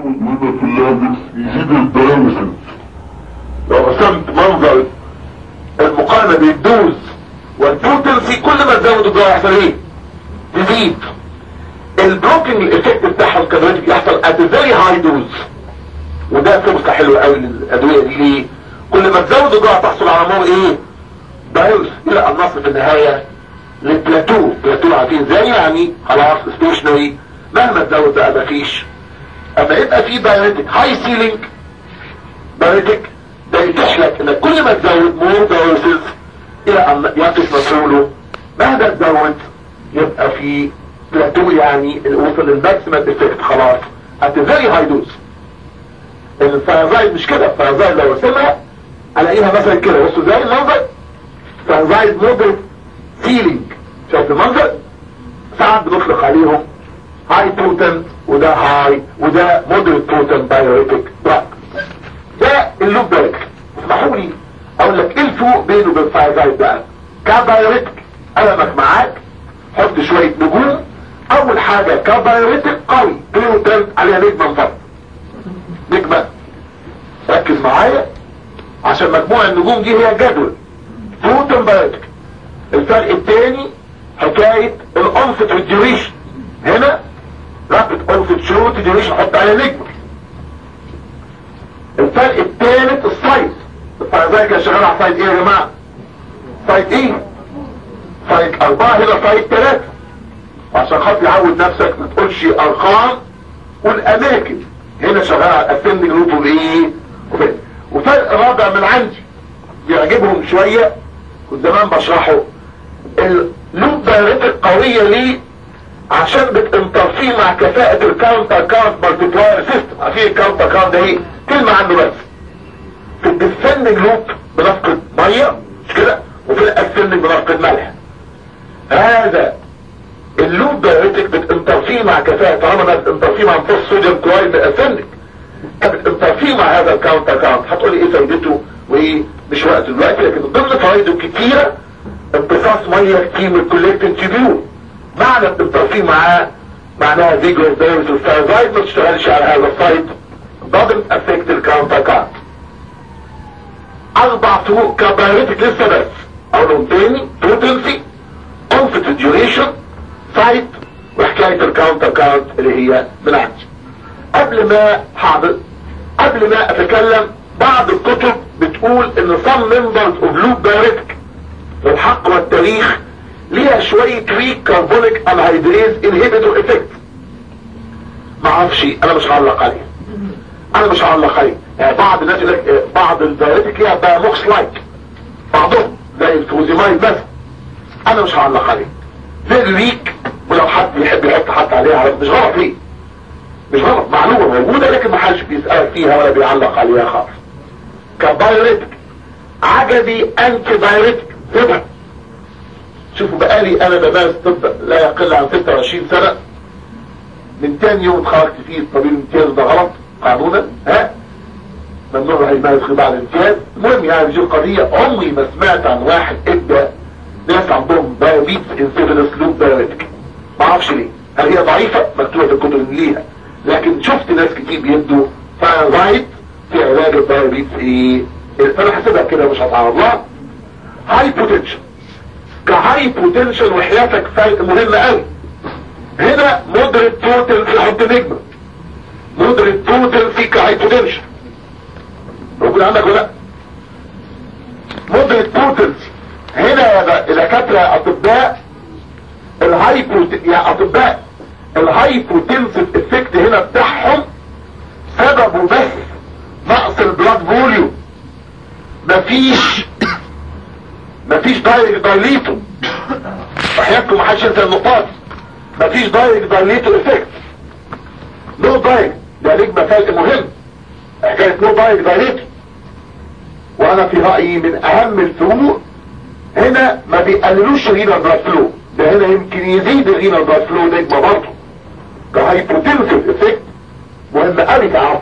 هنا في اللابس يزيد الدايمسنس لو رسمت منظر المقارنة بين الدوز والبوتنسي كل ما تزود الجرعة يحصل ايه؟ تزيد البلوكينج الافكت بتاعهم كمان يحصل at a very high dose وده فرصة حلوة قوي للأدوية دي ليه؟ كل ما تزود الجرعة تحصل على نوع ايه؟ دايوس الى ان نصل في النهاية للبلاتو بلاتو عارفين ازاي يعني خلاص ستيشنري مهما تزود بقى مفيش اما يبقى في دايريتك هاي سيلينج دايريتك ده يتيح لك انك كل ما تزود مور دايرسز الى ان يقف مفعوله مهما تزود يبقى في بلاتو يعني وصل للماكسيمم افكت خلاص at a very high dose الفيازايد مش كده الفيازايد لو رسمها الاقيها مثلا كده بصوا زي المنظر فيازايد مودريت سيلينج شايف المنظر ساعات بنطلق عليهم هاي بوتنت وده هاي وده مودريت بوتنت دايوريتك دراج ده اللوب دايركت اسمحوا لي اقول لك ايه الفروق بينه وبين الفيازايد بقى كدايوريتك قلمك معاك حط شوية نجوم اول حاجة كدايوريتك قوي بوتنت عليها نجمة انفرد نجمة ركز معايا عشان مجموع النجوم دي هي الجدول بوتن بايوتك الفرق الثاني حكاية الانفت والديوريشن هنا رابط انفت شروط ديوريشن حط عليها نجمة الفرق الثالث السايز الفرق كده شغال على سايد ايه يا جماعة سايد ايه سايد اربعة هنا سايد ثلاثة عشان خاطر يعود نفسك ما تقولش ارقام والاماكن هنا شغال على الاسندنج روت والايه وفرق. وفرق رابع من عندي بيعجبهم شوية كنت زمان بشرحه اللوب دايرتك قوية ليه عشان بتنترفيه مع كفاءة الكاونتر كاونت مالتيبلاير سيستم عارفين الكاونتر كاونت ده ايه كلمة عنه بس في الديسندنج لوب بنفقد مية مش كده وفي الاسندنج بنفقد ملح هذا اللوب دايرتك بتنترفيه مع كفاءة طالما بتنترفيه مع امتصاص صوديوم كلورايد من الاسندنج بتنترفيه مع هذا الكاونتر كاونت هتقولي ايه فايدته وايه مش وقت دلوقتي لكن من ضمن فوائده كتيرة امتصاص ميه كتير من الكوليكتين تيبيول معنى التنطفيه معاه معناها فيجور دايرس الثايرويد ما تشتغلش على هذا السايت doesn't affect الكاونتر كارت اربع فروق كبايرتك لسه بس اقولهم تاني بوتنسي انفت ديوريشن سايت وحكاية الكاونتر كارت اللي هي من عندي قبل ما حاضر قبل ما اتكلم بعض الكتب بتقول ان some members of loop diuretic الحق والتاريخ ليها شوية ويك كاربونيك انهيدريز انهبيتور افكت ما اعرفش انا مش هعلق عليه انا مش هعلق عليه يعني بعض الناس يقول لك بعض الدايريتك ليها بقى موكس لايك بعضهم زي الفوزيمايد بس انا مش هعلق عليه فيري ويك ولو حد يحب يحط حد عليها مش غلط ليه مش غلط معلومة موجودة لكن ما حدش بيسأل فيها ولا بيعلق عليها خالص كدايريتك عجبي انتي دايريتك طبعا شوفوا بقالي انا بمارس طب لا يقل عن 26 سنة من تاني يوم اتخرجت فيه الطبيب الامتياز ده غلط قانونا ها ممنوع هيمارس خداع الامتياز المهم يعني دي القضية عمري ما سمعت عن واحد ادى ناس عندهم دايابيتس انسيفيلس لوب دايريتك ما اعرفش ليه هل هي ضعيفة مكتوبة في الكتب اللي ليها لكن شفت ناس كتير بيدوا فايرويد في علاج الدايابيتس ايه انا حاسبها كده مش هتعرض لها هاي بوتنشن كهاي بوتنشن وحياتك فرق مهم قوي هنا مودريت بوتنسي حط نجمة مودريت بوتنسي كهاي بوتنشن موجود عندك ولا لا مودريت بوتنسي هنا يا دكاتره اطباء الهايبو يا اطباء الهايبوتنسيف افكت هنا بتاعهم سببه بس نقص البلاد فوليوم مفيش مفيش دايركت دايليتو وحياتكم محدش ينسى النقاط مفيش دايركت دايليتو افكت نو دايركت ده نجمة فرق مهم حكاية نو دايركت دايليتو وانا في رأيي من اهم الفروق هنا ما بيقللوش الرينال بلاد فلو ده هنا يمكن يزيد الرينال بلاد فلو نجمة برضه كهايبوتنسيف افكت مهم قوي تعرفه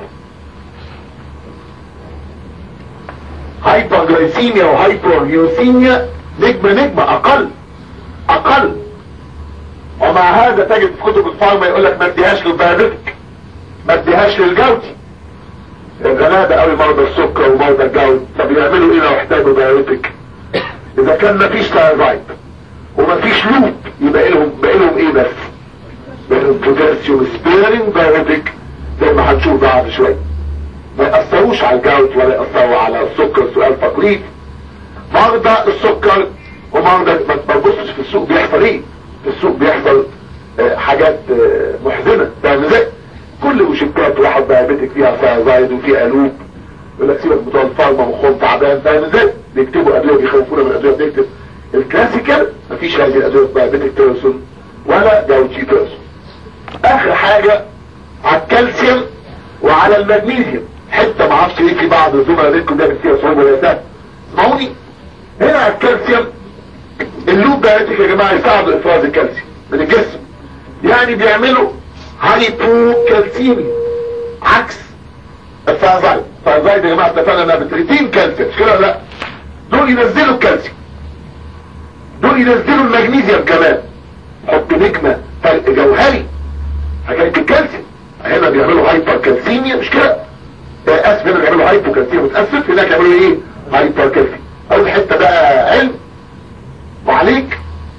هايبرجلايسيميا وهايبرليوسيميا نجمة نجمة اقل اقل ومع هذا تجد في كتب الفارما يقول لك ما اديهاش للدايابيتك ما اديهاش نديهاش للجوتي الغلابة قوي مرضى السكر ومرضى الجوت طب يعملوا ايه لو احتاجوا دايرتك اذا كان مفيش ثايرويد ومفيش لوب يبقى لهم بقى لهم ايه بس بقى لهم بوتاسيوم سبيرنج دايرتك زي ما هنشوف بعد شويه ما يأثروش على الجوت ولا يأثروا على السكر سؤال تقليد مرضى السكر ومرضى ما تبصش في السوق بيحصل ايه في السوق بيحصل آه حاجات آه محزنة يعني زي كل مشكلات واحد دايابيتك فيها ثايرويد وفيها قلوب يقول لك سيبك بتوع الفارما مخهم تعبان فاهم ازاي بيكتبوا ادويه بيخوفونا من الادويه بنكتب الكلاسيكال مفيش هذه الادويه دايابيتك بيرسون ولا جاوتشي بيرسون اخر حاجه على الكالسيوم وعلى المغنيسيوم حته ما اعرفش ليه في بعض الزملاء منكم ده فيها صعوبه ولا سهل اسمعوني هنا على الكالسيوم اللوب دايرتك يا جماعه يساعدوا افراز الكالسيوم من الجسم يعني بيعملوا هايبو كالسيمي عكس الفازايد الفازايد يا جماعه اتفقنا انها بتريتين كالسيوم مش كده لا دول ينزلوا الكالسيوم دول ينزلوا المغنيسيوم كمان حط نجمه فرق جوهري حكايه الكالسيوم هنا بيعملوا هايبر كالسيميا مش كده اسف هنا بيعملوا هايبو كالسيميا متاسف هناك يعملوا ايه هايبر كالسيميا اول حته بقى علم وعليك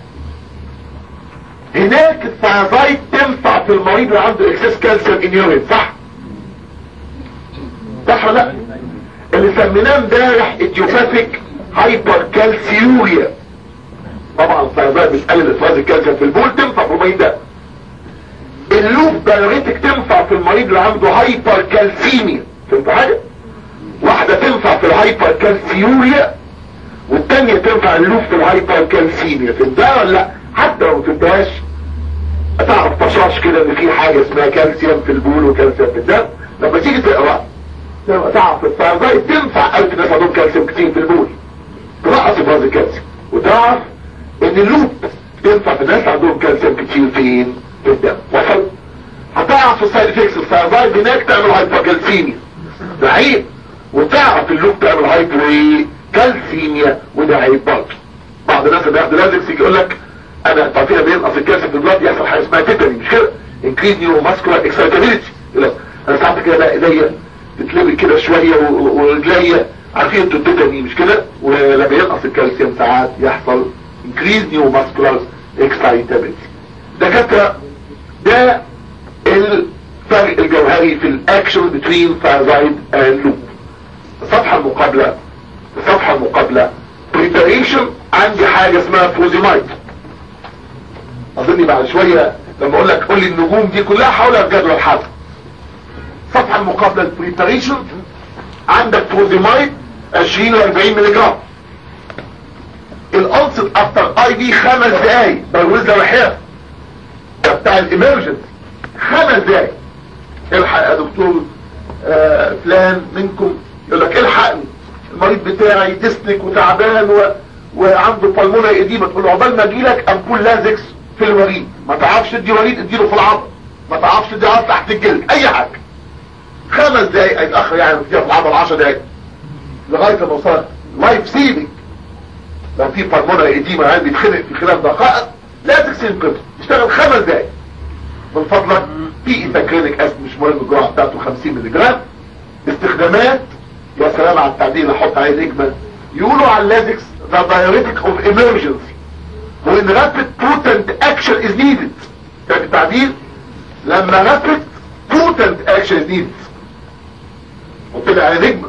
هناك الثيازايد تنفع في المريض اللي عنده اكسس كالسيوم ان يورين صح صح ولا لا اللي سميناه امبارح اديوباثيك هايبر كالسيوريا طبعا الثيازايد بتقلل افراز الكالسيوم في البول تنفع في المريض ده اللوب دايريتك تنفع في المريض اللي عنده هايبر كالسيميا فهمت حاجه واحده تنفع في الهايبر كالسيوريا والتانية تنفع اللوب في الهايبر كالسيميا فهمتها ولا لا حتى لو ما فهمتهاش هتعرف طشاش كده ان في حاجه اسمها كالسيوم في البول وكالسيوم في الدم لما تيجي تقرا لما تعرف الثيرويد تنفع الف ناس عندهم كالسيوم كتير في البول تنقص افراز الكالسيوم وتعرف ان اللوب تنفع في ناس عندهم كالسيوم كتير فين في الدم وصل هتعرف في السايد افكتس الثيرويد هناك تعمل هايبوكالسيميا ده عيب وتعرف اللوب تعمل هايبو ايه كالسيميا وده عيب برضه بعض الناس اللي بياخدوا لازكس يجي يقول لك انا تعطينا بينقص الكالسيوم في البلاد يحصل حاجه اسمها تيتاني مش كده انكريز نيورو ماسكولار اكسايتابيلتي انا ساعات كده بقى ايديا تتلبك كده شويه ورجليا عارفين انتوا التيتاني مش كده ولما ينقص الكالسيوم ساعات يحصل انكريز نيورو ماسكولار اكسايتابيلتي دكاتره ده الفرق الجوهري في الاكشن بتوين ثايرويد اند لوب الصفحه المقابله الصفحه المقابله بريباريشن عندي حاجه اسمها فوزيمايد اظني بعد شويه لما اقول لك قول لي النجوم دي كلها حولها في جدول الحرب الصفحه المقابله البريباريشن عندك فوزيمايد 20 و 40 ملي جرام الانصت افتر اي بي خمس دقايق بروز وحياه ده بتاع الامرجنس خمس دقايق الحق يا دكتور آه فلان منكم يقول لك الحقني المريض بتاعي ديسنك وتعبان و... وعنده بالمونة اديمة تقول له عقبال ما اجيلك امبول لازكس في الوريد ما تعرفش تدي وريد اديله في العضل ما تعرفش تدي عضل تحت الجلد اي حاجة خمس دقايق هيتاخر يعني فيها في العضل 10 دقايق لغايه ما وصلت لايف سيفنج لو في بالمونة اديمة يعني بيتخنق في خلال دقائق لازكس ينقذه يشتغل خمس دقايق من فضلك في ايتاكرينيك اسم مش مهم الجرعه بتاعته 50 مللي جرام استخدامات يا سلام على التعديل احط عليه نجمه يقولوا على اللازكس ذا diuretic اوف emergency when rapid potent action is needed يعني التعديل لما rapid potent action is needed وطلع على نجمه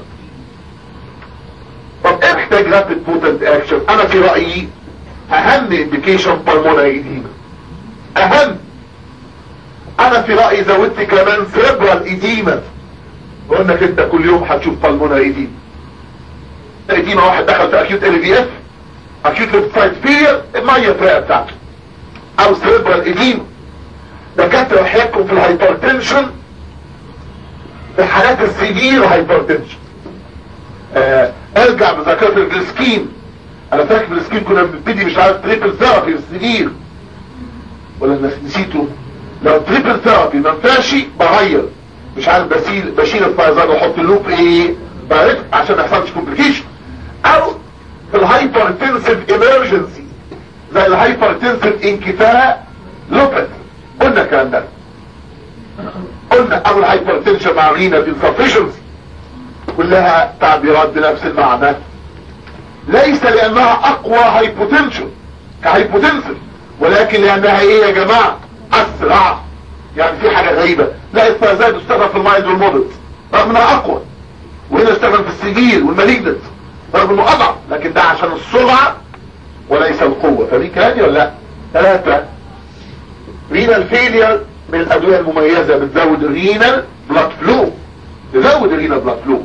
طب ايه محتاج rapid potent action انا في رايي اهم indication pulmonary edema اهم انا في رأيي زودت كمان سيربرال ايديما وانك انت كل يوم هتشوف بالمونا ايديما ايديما واحد دخل في اكيوت ال في اف اكيوت ليفت فير الميه الرئه بتاعته او سيربرال ايديما دكاتره يحيكم في الهايبرتنشن في حالات السيفير هايبرتنشن آه ارجع بذاكره الجلسكين انا فاكر الجلسكين كنا بنبتدي مش عارف تريبل ثيرابي في السيفير ولا نسيته لو تريبل ثيرابي ما ينفعش بغير مش عارف بشيل بشيل الفايزان واحط اللوب ايه بعرف عشان ما يحصلش كومبليكيشن او في الهايبرتنسيف ايمرجنسي زي الهايبرتنسيف انكفاء لوبت قلنا الكلام ده قلنا او الهايبرتنشن مع رينال انسفشنسي كلها تعبيرات بنفس المعنى ليس لانها اقوى هايبوتنشن كهايبوتنسل ولكن لانها ايه يا جماعة اسرع يعني في حاجة غريبة لا الفازات تستخدم في المايند والمودلز رغم انها اقوى وهنا استخدم في السجيل والمالجنت رغم انه اضعف لكن ده عشان السرعة وليس القوة فدي كلامي ولا لا ثلاثة رينال فيلير من الادوية المميزة بتزود الرينال بلاد فلو تزود الرينال بلاد فلو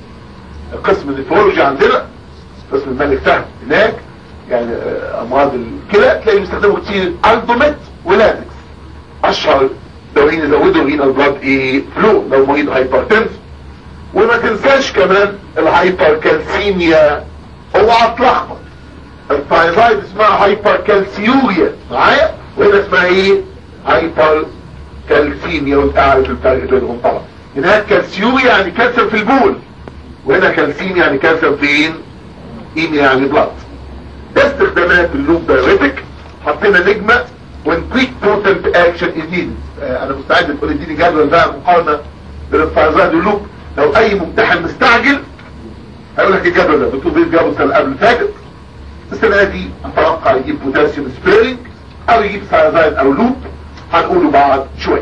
قسم النفرولوجي عندنا قسم الملك فهد هناك يعني امراض الكلى تلاقي بيستخدموا كتير الدوميت ولازكس اشهر دوايين يزودوا الرينال بلاد ايه فلو لو مريض هايبرتنس وما تنساش كمان الهايبر كالسيميا اوعى تلخبط الثايرويد اسمها هايبر كالسيوريا معايا وهنا اسمها ايه هايبر كالسيميا وانت عارف الفرق بينهم طبعا هناك كالسيوريا يعني كانسر في البول وهنا كالسيميا يعني كانسر فين ايميا يعني بلاد ده استخدامات اللوب دايريتك حطينا نجمة when quick potent action is needed آه انا مستعد تقول اديني جدول بقى مقارنة بين الفازات واللوب لو اي ممتحن مستعجل هيقول لك الجدول ده دكتور بيت جابه السنه قبل فاتت السنه دي اتوقع يجيب بوتاسيوم سبيرنج او يجيب سايزايد او لوب هنقوله بعد شويه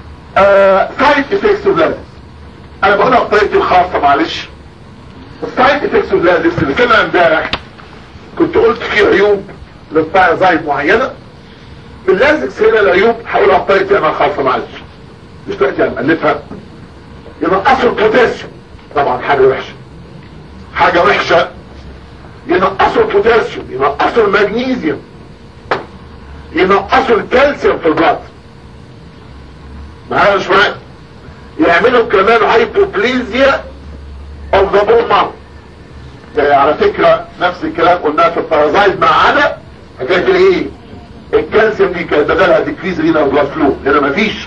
سايد افكتس اوف لازس انا بقولها بطريقتي الخاصه معلش السايد افكتس اوف لازس اللي كان امبارح كنت قلت فيه عيوب للثايزايد معينه باللازكس هنا العيوب هقولها بطريقتي انا الخاصه معلش مش طريقتي انا مالفها ينقصوا البوتاسيوم طبعا حاجة وحشة حاجة وحشة ينقصوا البوتاسيوم ينقصوا المغنيسيوم ينقصوا الكالسيوم في البلد معايا مش معايا يعملوا كمان هايبوبليزيا اوف ذا بون مارو على فكرة نفس الكلام قلناه في البارازايت ما عدا حكاية الايه الكالسيوم دي كانت بدلها ديكريز رينا بلاد فلو هنا مفيش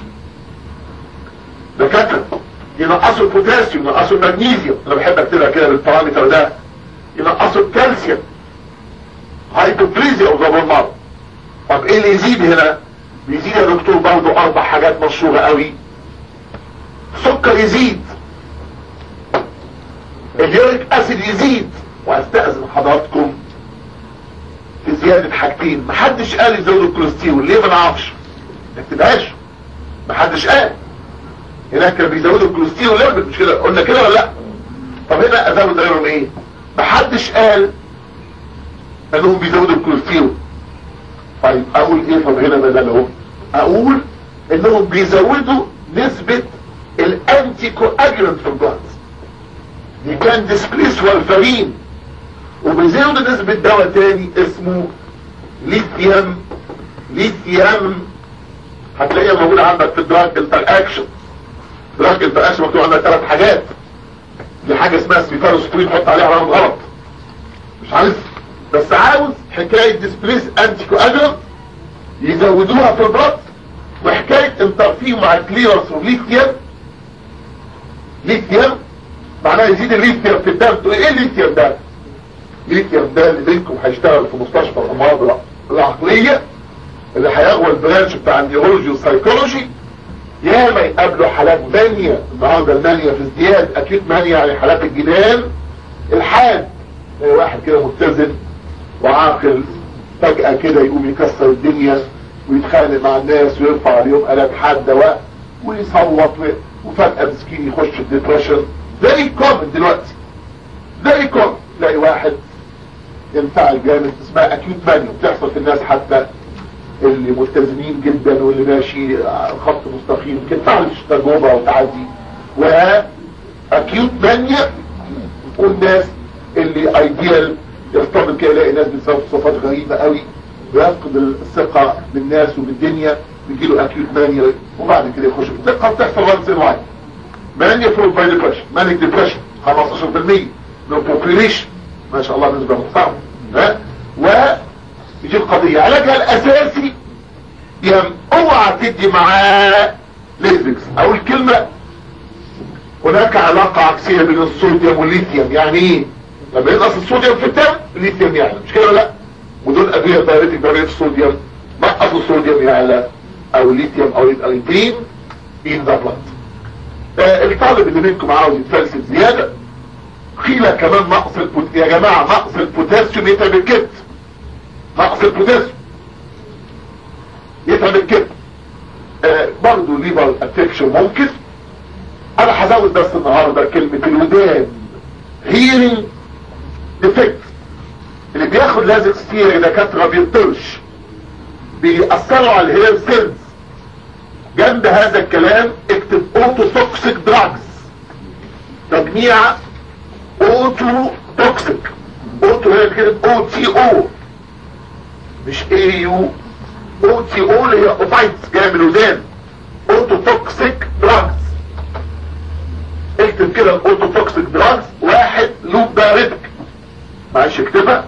دكاتره ينقصوا البوتاسيوم ينقصوا المغنيسيوم انا بحب اكتبها كده بالبارامتر ده ينقصوا الكالسيوم هايبوبليزيا اوف ذا مارو طب ايه اللي يزيد هنا بيزيد يا دكتور برضه اربع حاجات مشهوره قوي سكر يزيد اليوريك اسيد يزيد واستاذن حضراتكم في زياده حاجتين محدش قال يزود الكوليسترول ليه ما نعرفش ما تكتبهاش محدش قال هناك كانوا بيزودوا الكوليسترول ليه مش كده قلنا كده ولا لا طب هنا ازود غيرهم ايه محدش قال انهم بيزودوا الكوليسترول طيب اقول ايه طب هنا بدلهم اقول انهم بيزودوا نسبة الانتي كواجلنت في البلد دي كان ديسبليس والفارين وبيزودوا نسبة دواء تاني اسمه ليثيوم ليثيوم هتلاقيها موجودة عندك في الدراج انتر اكشن دراج انتر اكشن مكتوب عندك ثلاث حاجات دي حاجة اسمها سبيفاروسترين حط عليها علامة غلط مش عارف بس عاوز حكاية ديسبليس انتي كواجلنت يزودوها في البلد وحكاية انترفيه مع كليرس وليثيوم ليثيوم معناه يزيد الليثيوم في الدم تقول ايه الليثيوم ده الليثيوم ده اللي منكم هيشتغل في مستشفى الامراض العقلية اللي هيغوى البرانش بتاع النيورولوجي والسايكولوجي يا ما يقابلوا حالات مانيا النهارده المانيا في ازدياد اكيد مانيا يعني حالات الجنان الحاد واحد كده متزن وعاقل فجأة كده يقوم يكسر الدنيا ويتخانق مع الناس ويرفع عليهم آلات حادة و... ويصوت و... وفجأة مسكين يخش في ديبريشن فيري كومن دلوقتي فيري كومن تلاقي واحد ينفعل جامد اسمها اكيوت مانيا بتحصل في الناس حتى اللي ملتزمين جدا واللي ماشي خط مستقيم تنفعلش تجربة وتعدي واكيوت مانيا والناس اللي ايديال يرتبط كده يلاقي ناس بتسبب صفات غريبة قوي ويفقد الثقة بالناس وبالدنيا بيجيله اكيوت مانيا وبعد كده يخش في الثقة بتحصل وانس ان واحد مانيا فروض باي ديبريشن مانيك ديبريشن 15% من البوبيليشن ما شاء الله نسبة محترمة ها و يجي القضية علاجها الاساسي يم اوعى تدي معاه ليزكس او الكلمة هناك علاقة عكسية بين الصوديوم والليثيوم يعني ايه لما ينقص الصوديوم في الدم الليثيوم يعلى مش كده لا ودول ادويه دايرتك دايرة الصوديوم نقصوا الصوديوم يعلى او الليثيوم او الاريتين in the blood آه الطالب اللي منكم عاوز يتفلسف زيادة قيل كمان نقص البوت... يا جماعة نقص البوتاسيوم يتعب الكبد نقص البوتاسيوم يتعب الكبد آه برضه ليفر افكشن ممكن انا هزود بس النهارده كلمة الودان هيرنج ديفكت اللي بياخد لازق كتير يا دكاتره بيطرش بيأثروا على الهير سيلز جنب هذا الكلام اكتب اوتو توكسيك دراجز تجميع اوتو توكسيك اوتو هي كده او تي او مش اي يو او تي او اللي هي اوفايتس جايه من الودان اوتو توكسيك دراجز اكتب كده الاوتو توكسيك دراجز واحد لوب باريتك معلش اكتبها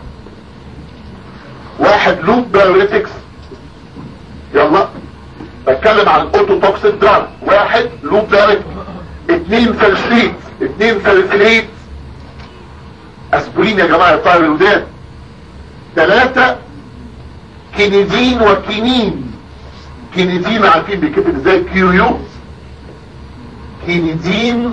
واحد لوب باريتكس يلا بتكلم عن الاوتو توكسيك دراج واحد لوب باريتك اتنين سلسليت اتنين سلسليت اسبرين يا جماعة طائر الودان ثلاثة كينيزين وكينين كينيزين عارفين بيكتب ازاي كيويو كينيزين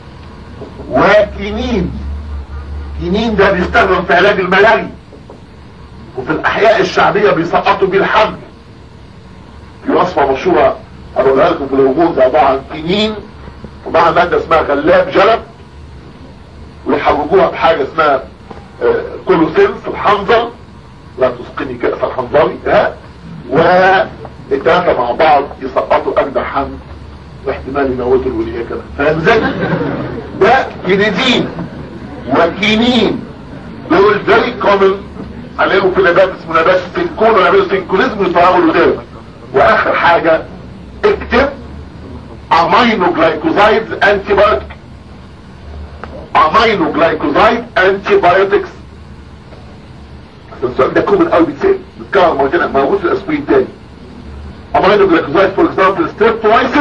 وكينين كينين ده بيستخدم في علاج الملاريا وفي الاحياء الشعبية بيسقطوا بيه الحمل في وصفة مشهورة هقولها لكم في الوجود عبارة عن كينين ومع مادة اسمها غلاب جلب ويحوجوها بحاجة اسمها آه كولوسينس الحنظل لا تسقني كأس الحنظلي ها والتلاتة مع بعض يسقطوا اجدع حمل واحتمال يموتوا الولية كمان فاهم ازاي؟ ده كينيدين وكينين دول فيري كومن عليهم في نبات اسمه نبات سينكون ونبات سينكونيزم يطلعوا الودان واخر حاجة اكتب امينو جلايكوزايدز انتي بايوتيك امينو جلايكوزايد انتي بايوتكس السؤال ده كومن قوي بيتسال بيتكرر مرتين موجود في الاسبرين تاني امينو جلايكوزايد فور اكزامبل ستريبتومايسين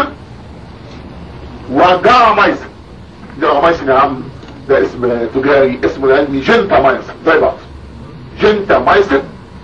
وجارامايسين جارامايسين يا عم ده اسم تجاري اسمه العلمي جنتامايسين زي بعض جنتامايسين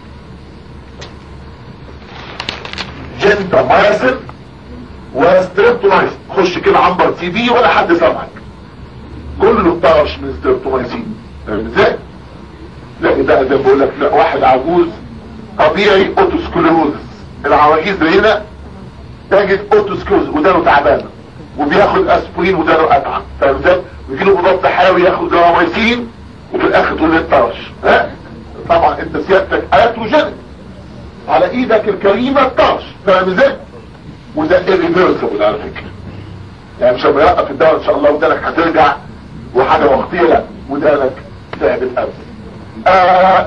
جنتامايسين وستريبتومايسين خش كده عنبر تي في ولا حد سامعك كله طرش من ستريبتومايسين فاهم ازاي؟ لا ده زي ما بقول لك لا واحد عجوز طبيعي اوتوسكلوز العواجيز هنا تجد اوتوسكلوز ودانه تعبانه وبياخد اسبرين ودانه اتعب فاهم ازاي؟ ويجي له مضاد حيوي ياخد جراميسين وفي الاخر تقول لي الطرش ها؟ طبعا انت سيادتك اتروجينيك على ايدك الكريمه الطرش فاهم ازاي؟ وده irreversible على فكره يعني مش لما يوقف الدواء ان شاء الله ودانك هترجع وحاجه وقتيه لا ودانك تعبت قوي آه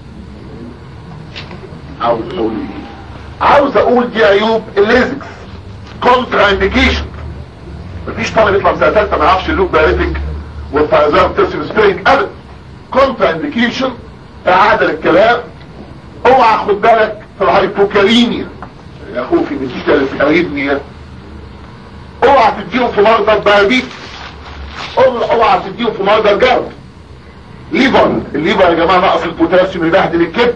عاوز اقول ايه عاوز اقول دي عيوب الليزكس كونترا انديكيشن مفيش طالب يطلع سنه ثالثه ما يعرفش اللوب باريتك والفايزار تسم سبيرنج ابدا كونترا انديكيشن اعاده للكلام اوعى خد بالك في الهايبوكاليميا يا خوفي من تشتغل اريدنيا اوعى تديهم في مرضى الدايابيت اوعى تديهم في مرضى الجرد ليفر الليفر يا جماعه نقص البوتاسيوم يبهدل الكبد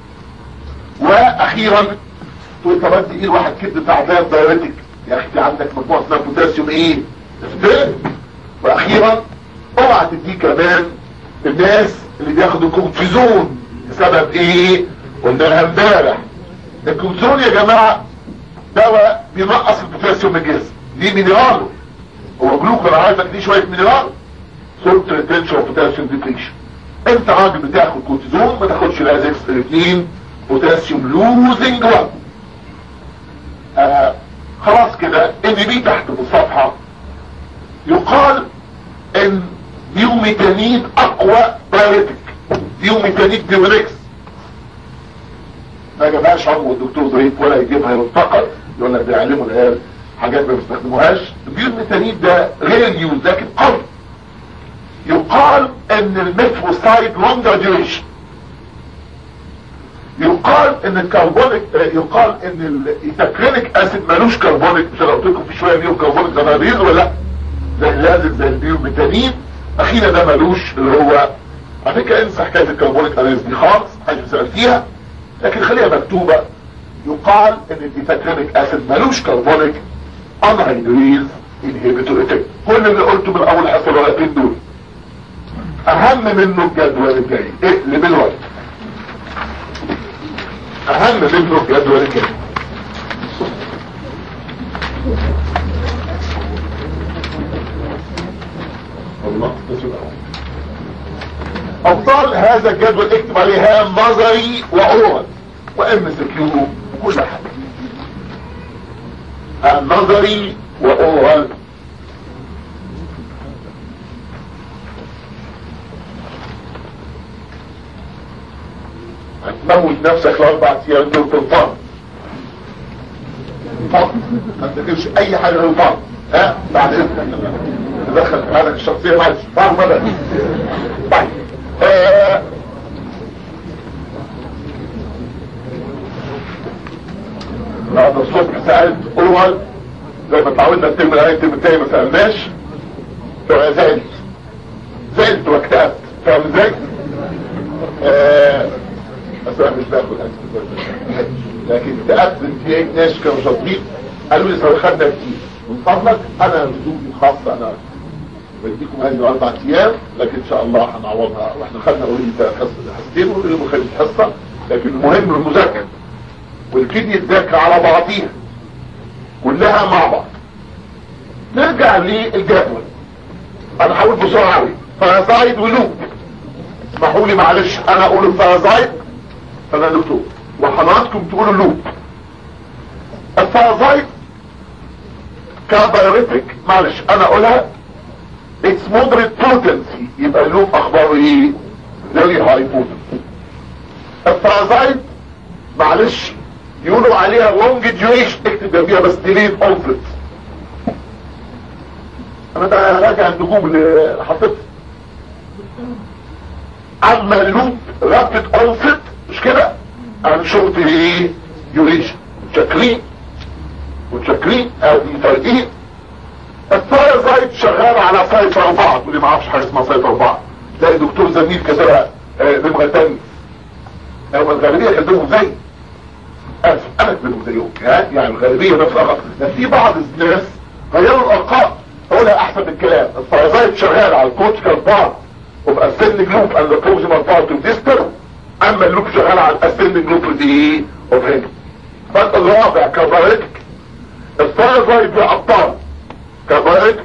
واخيرا تقول طب ادي ايه الواحد كبد تعبان دايابيتك يا اخي في عندك مجموعه اسمها بوتاسيوم ايه اسبرين واخيرا اوعى تديه كمان الناس اللي بياخدوا كورتيزون بسبب ايه قلنا امبارح الكورتيزون يا جماعه دواء بينقص البوتاسيوم من الجسم دي مينرال هو جلوكوز عايزك دي شويه مينرال سولت ريتنشن اوف بوتاسيوم ديبريشن انت راجل بتاخد كورتيزون ما تاخدش لازكس الاثنين بوتاسيوم لوزنج وان آه خلاص كده ان بي تحت في الصفحه يقال ان ديوميتانيد اقوى بايوتيك ديوميتانيد ديوريكس ما جابهاش عمو الدكتور ضريف ولا يجيبها ينتقد يقول لك بيعلموا العيال حاجات ما بيستخدموهاش الديوميتانيد ده غير يوز لكن قوي يقال ان الميثوسايد لونجر ديوريشن يقال ان الكربونيك يقال ان الايتاكرينيك اسيد مالوش كربونيك مش انا قلت لكم في شويه ليهم كربونيك ده غير ولا لا زي لازم زي البيوميتانين اخيرا ده مالوش اللي هو على فكره انسى حكايه الكربونيك اناليز دي خالص حاجه سال فيها لكن خليها مكتوبه يقال ان الايتاكرينيك اسيد مالوش كربونيك انهيدريز انهبيتور اتاك كل اللي قلته من اول حصه الورقتين دول اهم منه الجدول الجاي اقلب الورق اهم منه الجدول الجاي الله ابطال هذا الجدول اكتب عليها نظري واورال وام سكيو كل حاجه النظري واورال هتموت نفسك لاربع ايام دول بالفرض فقط ما تذكرش اي حاجه غير الفرض ها بعد اذنك تدخل في حالك الشخصيه معلش فرض مدى طيب آه. بعد الصبح سألت اول زي ما تعودنا الترم الاولاني الترم التاني ما سألناش فزعلت زعلت واكتئبت فاهم ازاي؟ آه. بس انا مش باخد لكن اكتئبت في ناس كانوا شاطرين قالوا لي صار خدنا كتير من فضلك انا ظروفي الخاصه انا بديكم هذه اربع ايام لكن ان شاء الله هنعوضها واحنا خدنا اوريدي حصتين واليوم خدت حصه لكن المهم المذاكره والكيد يتذاكر على بعضيها كلها مع بعض نرجع للجدول انا هقول بسرعه قوي فرازايد ولوب اسمحوا لي معلش انا اقول الفرازايد انا دكتور وحضراتكم تقولوا لوب الفرازايد كبايوريتك معلش انا اقولها اتس مودريت بوتنسي يبقى اللوب اخباره ايه فيري هاي بوتنسي الفرازايد معلش يقولوا عليها لونج ديوريشن اكتب جنبيها بس ديليد اونست انا ده راجع النجوم اللي حطيتها اما اللوب رابط اونست مش كده انا شرط ايه ديوريشن متشكرين متشكرين او مفرقين الثايرويد شغال على سايت اربعة تقولي ما اعرفش حاجه اسمها سايت اربعة تلاقي دكتور زميل كتبها نمرة تانية او الغالبية كتبهم زي اسف انا كتبهم زيهم يعني الغالبية نفس الارقام في بعض الناس غيروا الارقام اقولها احسن من الكلام الثايرويد شغال على الكورتيكال بارت اوف اسcending لوب اند بروكسيمال بارت اوف ديستر اما اللوب شغال على الاسcending لوب دي اوف هيد فالرابع كبارتك الثايرويد يا ابطال كبارتك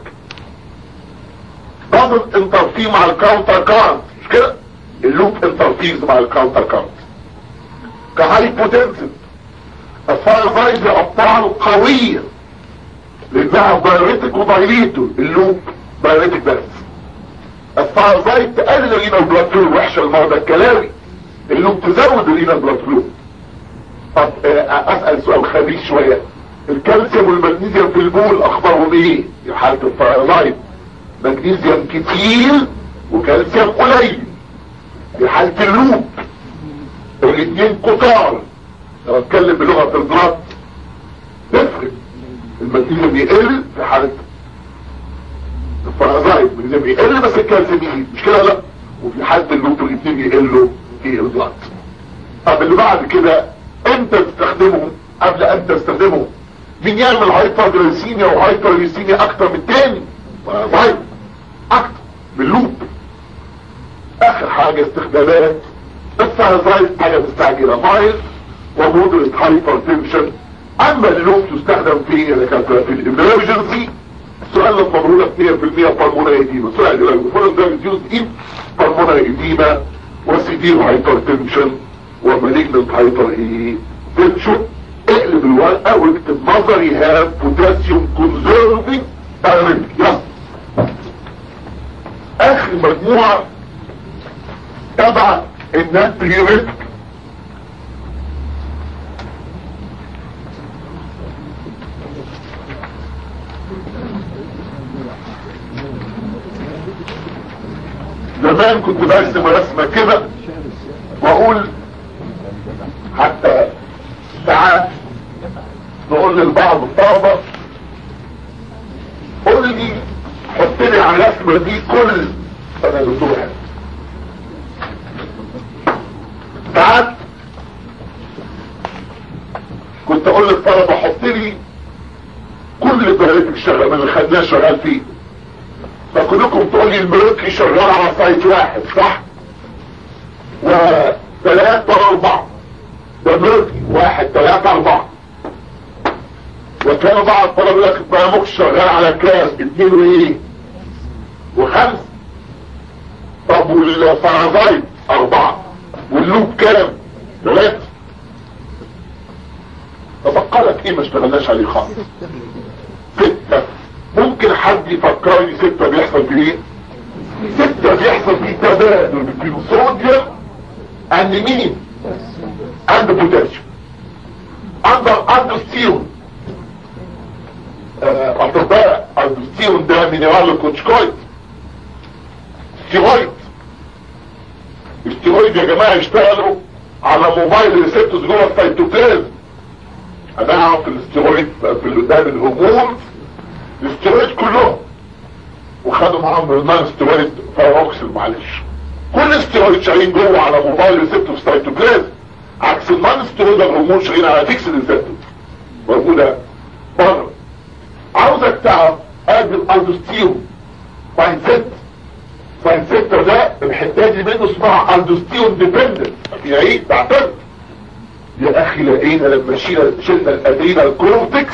دبل انترفي مع الكاونتر كارنت مش كده اللوب انترفيز مع الكاونتر كارنت كهايبوتنسن الثايرويد يا ابطال قوية لانها دايريتك ودايليتو اللوب دايريتك بس الثايرويد تقلل الرينا بلاد فلو وحشة المرضى الكلاوي اللوب تزود الرينا بلاد فلو طب اسأل سؤال خبيث شوية الكالسيوم والمغنيسيوم في البول اخبارهم ايه في حالة الثايرويد مغنيسيوم كتير وكالسيوم قليل في حالة اللوب الاثنين كتار لو اتكلم بلغة البلاد تفرق المغنيسيوم يقل في حالة الفرازايد المغنيسيوم يقل بس الكالسيوم يزيد مش كده لا وفي حالة اللوب الاثنين يقلوا في البلاد طب اللي بعد كده امتى تستخدمهم قبل ان تستخدمهم مين يعمل هايبرجليسيميا وهايبرجليسيميا اكتر من التاني فرازايد اكتر باللوب اخر حاجة استخدامات الفرازايد حاجة مستعجلة فاير ومودريت هايبرتنشن اما اللوب تستخدم في في الامرجنسي السؤال المفروض 2% بالمونة اديما سؤال الفرن ده ريديوز ان بالمونة اديما وسيفير هايبرتنشن ومالجنت هايبر ايه تنشن اقلب الورقة واكتب نظري هاف بوتاسيوم كونزرفينج دايركت يلا اخر مجموعة تبع الناتريوريتك زمان كنت برسم رسمة كده واقول حتى ساعات نقول للبعض الطلبة قول لي حط لي على الرسمة دي كل سنة بتروح ساعات كنت اقول للطلبة حط لي كل البرامج الشغل من الخليج خدناه شغال فيه فكلكم تقول لي الملوكي شغال على سايت واحد صح وثلاثة اربعة ده ملوكي واحد ثلاثة اربعة وكان بعض الطلبة لك بقى شغال على كلاس اتنين وايه وخمس طب والفرازايت اربعة واللوب كام ثلاثة تبقى لك ايه ما اشتغلناش عليه خالص ستة ممكن حد يفكرني ستة بيحصل في ايه ستة بيحصل في تبادل بين الصوديوم عند مين عند بوتاسيوم عند اندوستيون اطباء اندوستيون ده مينرال كوتشكويد ستيرويد الستيرويد يا جماعة يشتغلوا على موبايل ريسبتورز جوه السيتوبلازم انا اعرف الاسترويد في قدام الهرمون الاسترويد كلهم وخدوا معاهم النان استرويد فايروكسل معلش كل استرويد شغالين جوه على موبايل ريسبتور سايتوبلازم عكس النان استرويد الهرمون شغالين على فيكس ريسبتور موجوده بره عاوزك تعرف ادي الاندوستيون فاين ست فاين ست ده الحته دي منه اسمها اندوستيون ديبندنت يعني تعتمد يا اخي لقينا لما شينا شلنا الادرينا الكورتكس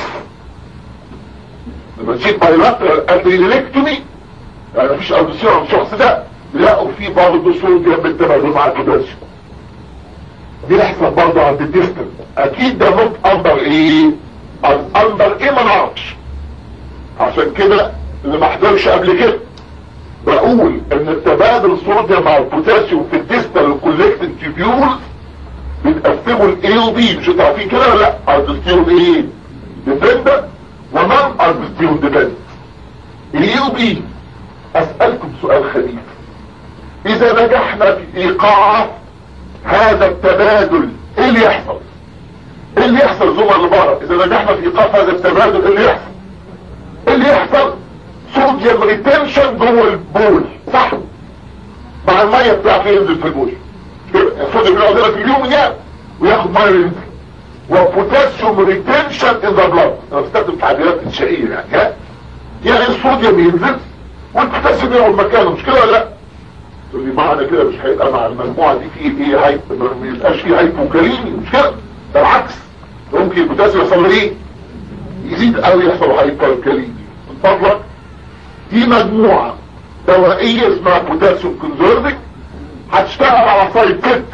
لما نشيل بايلاترال ادرينالكتومي يعني مفيش اندوستيون عن الشخص ده لقوا فيه برضه صوديوم بالتبادل مع البوتاسيوم دي يحصل برضه عند الديستن اكيد ده نوت اندر ايه اندر ايه ما نعرفش عشان كده اللي ما حضرش قبل كده بقول ان التبادل الصوديوم مع البوتاسيوم في الديستال كولكتنج تيبيولز بنقسموا الاي وبي مش انتوا عارفين كده ولا لا اربستيون ايه ديبندنت ونون اربستيون ديبندنت الاي وبي اسألكم سؤال خفيف اذا نجحنا في ايقاع هذا التبادل ايه اللي يحصل ايه اللي يحصل زمر اللي بره اذا نجحنا في ايقاف هذا التبادل ايه اللي يحصل ايه اللي يحصل صوديوم ريتنشن جوه البول صح مع الميه بتاعته ينزل في البول الصوديوم يقعد هنا في اليوم ينام وياخد ميه وينزل وبوتاسيوم ريتنشن ان ذا بلاد انا بستخدم تعبيرات انشائيه يعني ها يعني الصوديوم ينزل والبوتاسيوم يقعد مكانه مش كده ولا لا تقول لي معنى كده مش هيبقى مع المجموعه دي في ايه هايب ما يبقاش في هايبوكاليمي مش كده بالعكس ممكن البوتاسيوم يحصل له ايه يزيد قوي يحصل هايبوكاليمي من فضلك في مجموعه دوائيه اسمها بوتاسيوم كونزرفك هتشتغل على سايد ست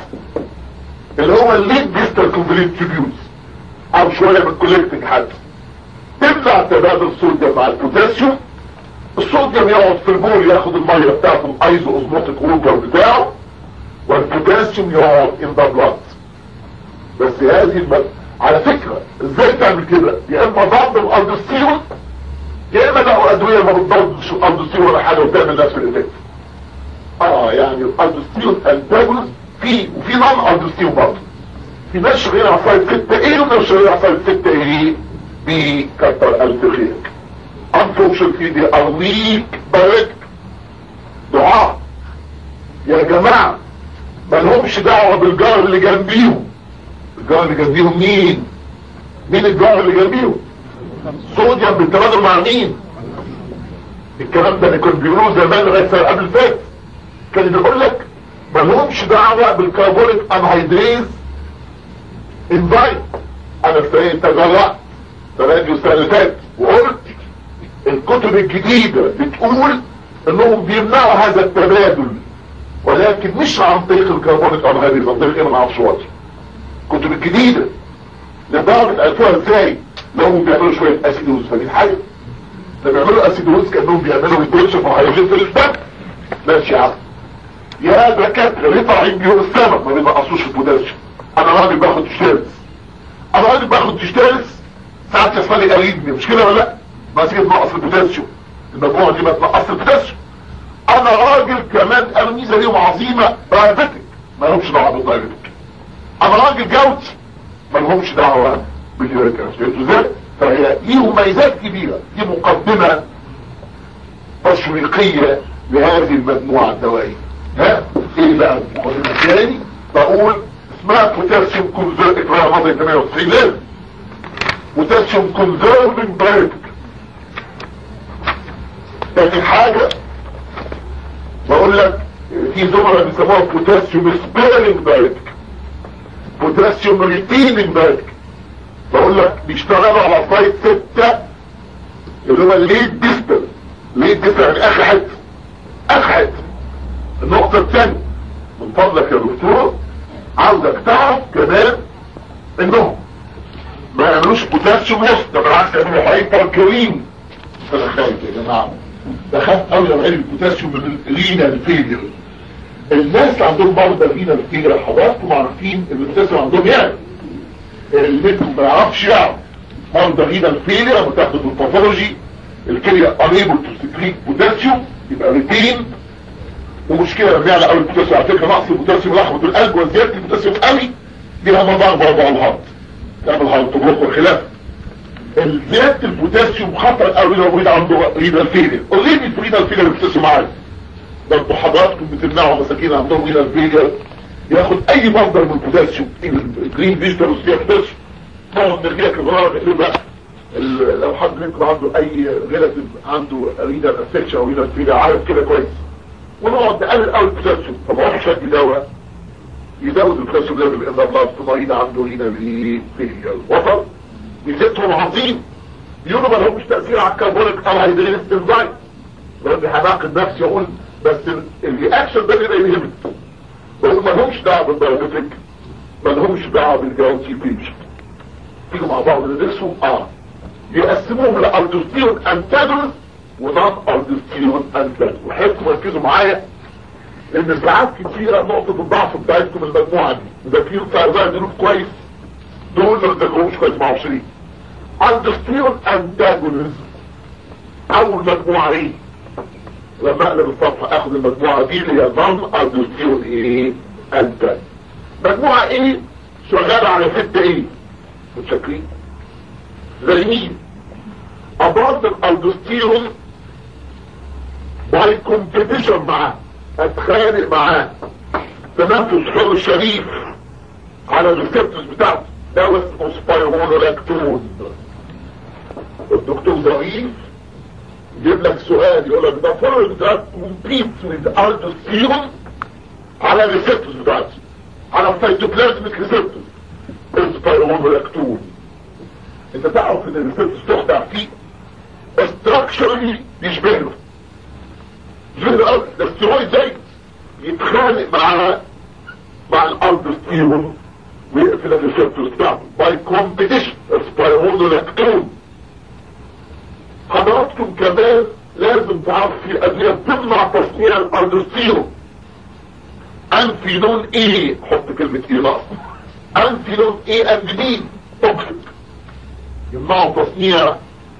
اللي هو الليد ديستال كومبليت تيبيوز او شويه من الكوليكتنج حتى تمنع تبادل الصوديوم مع البوتاسيوم الصوديوم يقعد في البول ياخد الميه بتاعته الايزو اوزموتيك ووتر بتاعه والبوتاسيوم يقعد ان ذا بلاد بس هذه الم... على فكرة ازاي تعمل كده يا اما ضرب الاندوستيرون يا اما لقوا ادوية ما بتضربش الاندوستيرون ولا حاجة وتعمل نفس الايفكت اه يعني الاندوستيرون انتاجونست في وفي نون اندوستيرون برضه في ناس شغالين على سايد ستة ايه وناس شغالين على سايد ستة ايه بكتر الف خيرك unfortunately they are weak direct دعاء يا جماعة ما لهمش دعوة بالجار اللي جنبيهم الجار اللي جنبيهم مين مين الجار اللي جنبيهم صوديوم بالتبادل مع مين الكلام ده اللي كانوا بيقولوه زمان لغايه سنه قبل فات كان بيقول لك ما لهمش دعوه بالكربونيك انهيدريز انزايم انا في تجرأت تراجع السنه اللي فاتت وقلت الكتب الجديده بتقول انهم بيمنعوا هذا التبادل ولكن مش عن طريق الكربونيك انهيدريز عن طريق ايه ما نعرفش وقت الكتب الجديده لدرجه عرفوها ازاي لو بيعملوا شويه اسيدوز فاهمين حاجه ده بيعملوا اسيدوز كانهم بيعملوا ريتنشن في الهيدروجين في الدم ماشي يا عم يا دكاتره ليه طالعين بيهم السبب ما بينقصوش البوتاسيوم انا راجل باخد تشترس انا راجل باخد تشترس ساعات يحصل لي اريدمي مش كده ولا لا ما تيجي تنقص البوتاسيوم المجموعه دي ما تنقص البوتاسيوم انا راجل كمان انا ميزه ليهم عظيمه دايابيتك ما لهمش دعوه بالدايابيتك انا راجل جوتي ما لهمش دعوه باليوريك اسيد ازاي فهي ليهم ميزات كبيره دي مقدمه تشويقيه لهذه المجموعه الدوائيه ها ايه بقى المقدمه الثاني بقول اسمها بوتاسيوم كونزيرف اقراها ماضي 98 لازم بوتاسيوم كونزيرفنج برايتك تاني حاجة بقول لك في زملاء بيسموها بوتاسيوم سبيرنج بايتك بوتاسيوم ريتيننج بايتك بقول لك بيشتغلوا على سايت ستة اللي هو الليد ديستل ليد ديستل يعني اخر حته اخر حته النقطة الثانية من فضلك يا دكتور عاوزك تعرف كمان انهم ما يعملوش بوتاسيوم وسط ده بالعكس يعملوا هايبر كريم انا خايف يا جماعه بخاف قوي لو عيل البوتاسيوم من الرينال فيلير الناس اللي عندهم مرضى رينال فيلير حضراتكم عارفين ان البوتاسيوم عندهم يعني اللي منكم ما يعرفش يعرف مرضى رينال فيلير لما تاخدوا الباثولوجي الكليه unable to secrete بوتاسيوم يبقى ريتين ومشكله لما يعلى قوي البوتاسيوم على فكره نقص البوتاسيوم لحظه القلب وزياده البوتاسيوم قوي دي لها مضار برضه على الهارت تعمل هارت بلوك والخلاف زيادة البوتاسيوم خطر قوي لو مريض عنده رينال فيلير اوريدي في رينال فيلير البوتاسيوم عالي برضه حضراتكم بتمنعوا مساكين عندهم رينال فيلير ياخد اي مصدر من البوتاسيوم الجرين فيجيتابلز فيها بوتاسيوم نقعد نرجع كبار نقلبها لو حد منكم عنده اي ريلاتيف عنده رينال افكشن او رينال فيلير عارف كده كويس ونقعد نقلل قوي البوتاسيوم طب هو مش هدي دواء يزود البوتاسيوم ليفل ان الله في مريض عنده رينال فيلير وصل ميزتهم عظيم يقولوا ما لهمش تأثير على الكربونيك او هيدرينس انزايم لان هناقد نفسي يقول بس الرياكشن ده بيبقى يهمت بقول ما لهمش دعوه بالبيولوجيك ما لهمش دعوه بالجرانتي بيج تيجوا مع بعض ندرسهم اه يقسموهم لالدوستيرون انتاجونست ونون الدوستيرون انتاجونست وحياتكم ركزوا معايا لان ساعات كتيره نقطه الضعف بتاعتكم المجموعه دي اذا في بتاع جنوب كويس دول ما بتذكروش كويس مع عشرين الدستيرون انتاجونيزم اول مجموعة ايه لما اقلب الصفحة اخد المجموعة دي اللي هي ضم الدستيرون ايه انتاج مجموعة ايه شغالة على ستة ايه متشكرين زي مين ابارد الالدوستيرون باي كومبيتيشن معاه اتخانق معاه تنفس حر شريف على الريسبتورز بتاعته ده اسمه سبايرونولاكتون الدكتور ضعيف يجيب لك سؤال يقول لك ده فرق ده كومبيت ويز الدوستيرون على الريسبتورز بتاعته على السيتوبلازميك ريسبتورز السبايرونولاكتون انت تعرف ان الريسبتورز تخدع فيه استراكشرلي يشبهه يشبهه ده الستيرويد زي يتخانق مع مع الالدوستيرون ويقفل الريسبتورز بتاعته باي كومبيتيشن سبايرونولاكتون حضراتكم كمان لازم تعرف في ادويه بتمنع تصنيع الالدوستيرون انفينون ايه حط كلمه ايه ناقص انفينون ايه اند بي توكسيك يمنعوا تصنيع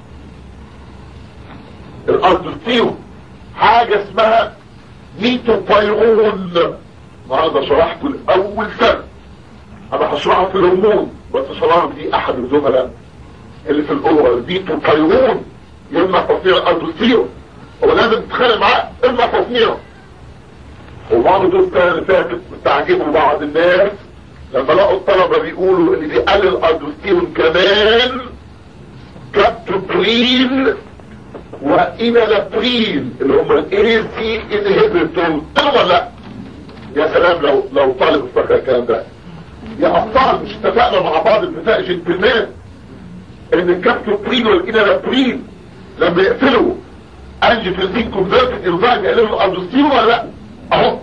الالدوستيرون حاجه اسمها ميتوبايرون النهارده شرحته لاول سنه انا هشرحها في الهرمون بس شرحها في احد الزملاء اللي في الاورال ميتوبايرون يمنع تصنيع الالدوستيرون هو لازم تتخانق معاه امنع تصنيعه وبرضه السنه اللي فاتت استعجبوا بعض الناس لما لقوا الطلبه بيقولوا ان بيقلل الالدوستيرون كمان كابتوبرين وإيمالابرين اللي هم الاي سي انهبيتور ولا لا يا سلام لو لو طالب افتكر الكلام ده يا ابطال مش اتفقنا مع بعض اتفاق جنتلمان ان الكابتوبرين والإيمالابرين لما يقفلوا انجيوتنسين كونفرتد انزايم يقللوا الالدوستيرون ولا لا اهو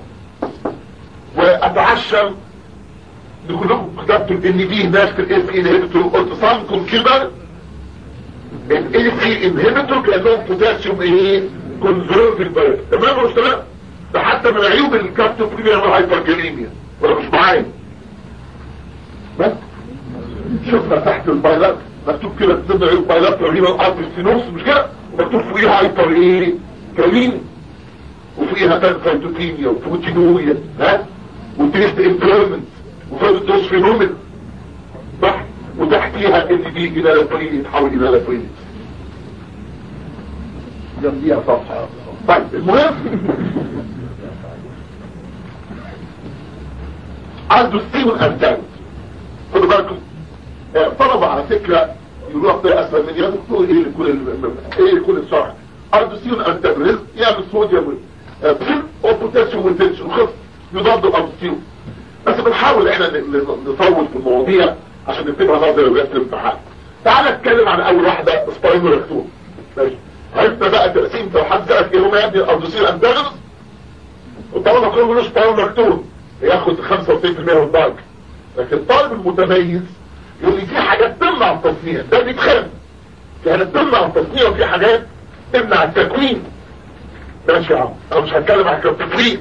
واتعشم كلكم كتبتوا ان دي هناك في الاس انهبيتور قلت صامكم كده الاي سي انهبيتور كانهم بوتاسيوم ايه كونفرتد بايت تمام مش تمام ده حتى من عيوب الكابتوبرين يعمل هايبركاليميا ولا مش معايا بس شفنا تحت البايلات مكتوب كده ضمن عيوب البايلات رهيبه الارتستينوس مش كده مكتوب فوقيها هايبر ايه كاليميا وفيها تنفيتوكيميا وبروتينوريا ها وتيست امبيرمنت وفيها دوز فينومين صح وتحتيها ان دي الى لابرين يتحول الى لابرين جنبيها صفحة طيب المهم عنده ستيون انتاج خدوا بالكم طلبة على فكرة يقولوا لك اسفل من يا دكتور ايه كل ايه كل الشرح الدوستيرون انتاجونيزم يعمل صوديوم بين او بوتاسيوم ريتنشن خف يضاد الالدوستيرون بس بنحاول احنا نطول في المواضيع عشان نكتبها نظري وجهه الامتحان تعال نتكلم عن اول واحده سباينوركتون ماشي عرفنا بقى تقسيم لو حد سالك ايه هما يا ابني الالدوستيرون انتاجونيزم وطبعا كل ملوش سباينوركتون ياخد 95% من الدرجه لكن الطالب المتميز يقول لي في حاجات تمنع التصنيع ده بيتخان في حاجات تمنع التصنيع وفي حاجات تمنع التكوين ماشي يا عم انا مش هتكلم عن التكوين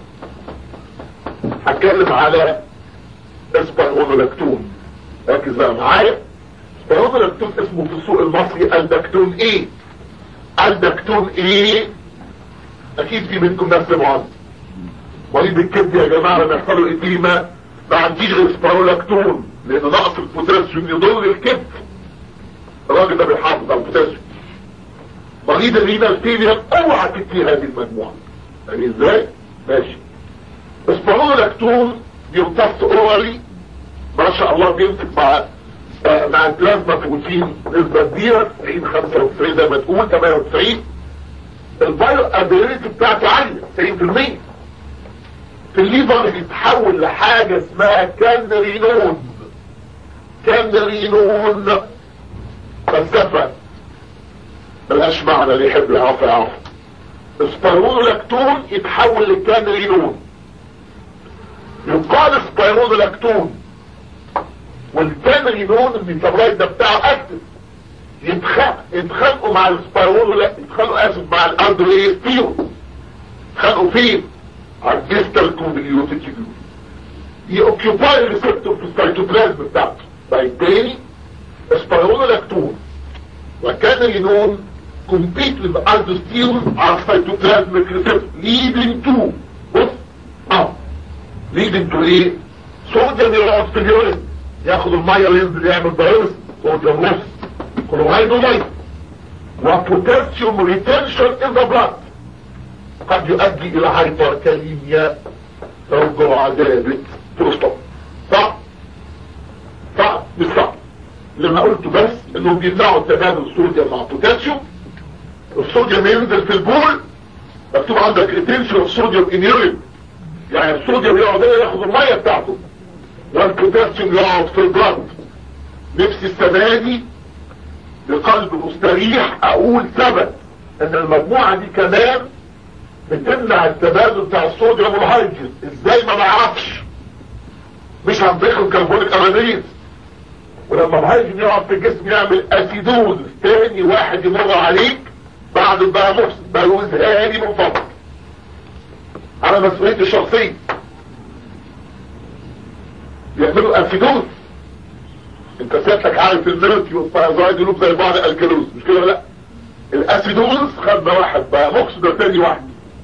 هتكلم على اسبرونولاكتون ركز بقى معايا اسبرونولاكتون اسمه في السوق المصري الدكتون ايه الدكتون ايه اكيد في منكم ناس معاذ مريض الكبد يا جماعه لما يحصل له اديمه ما عنديش غير سبرونولاكتون لان نقص البوتاسيوم يضر الكبد الراجل ده بيحافظ على البوتاسيوم مريض الرينال فيلير اوعى تدي هذه المجموعه يعني ازاي ماشي اسبرونولاكتون بيمتص اورالي ما شاء الله بيمسك مع آه مع البلازما بروتين نسبة كبيرة 90 95 زي ما تقول 98 البايو ابيليتي بتاعته عالية 90% في الليفر بيتحول لحاجة اسمها كانرينون كانرينون فلسفة ملهاش معنى اللي يحب يعرف يعرف سبيرونولاكتون يتحول لكانرينون يقال سبيرونولاكتون والكانرينون الميتابلايت ده بتاعه اكتف يتخانق يتخانقوا مع السبيرونولا يتخانقوا اسف مع الاندريستيون يتخانقوا فين؟ على الديستال كونفيوتيتيود يوكيوباي الريسبتور في السيتوبلازم بتاعته بالتالي سبيرونولاكتون وكانرينون compete with aldosterone على cytoplasmic receptor leading to بص اه leading to ايه صوديوم يقعد في اليورين ياخد الميه وينزل يعمل فيروس صوديوم نص كلورايد وميه وبوتاسيوم ريتنشن ان ذا بلاد قد يؤدي الى هايبركاليميا رجوع ذلك تروستوب صح صح مش صح اللي انا قلته بس انهم بيمنعوا تبادل الصوديوم مع البوتاسيوم الصوديوم ينزل في البول مكتوب عندك ريتنشن الصوديوم ان يورين يعني الصوديوم يقعد ياخد الميه بتاعته والبوتاسيوم يقعد في البلد نفسي السنه دي بقلب مستريح اقول ثبت ان المجموعه دي كمان بتمنع التبادل بتاع الصوديوم والهيدروجين ازاي ما نعرفش مش هنضيق كربونيك امينيز ولما الهيدروجين يقعد في الجسم يعمل اسيدوز تاني واحد يمر عليك بعد بقى مفسد بقى هاني من فضلك على مسؤوليتي الشخصية يعملوا اسيدوز انت سيادتك عارف الميرتي والبارازايد يقولوا زي بعض الكالوز مش كده لا الاسيدوز خدنا واحد بقى مفسد ده تاني واحد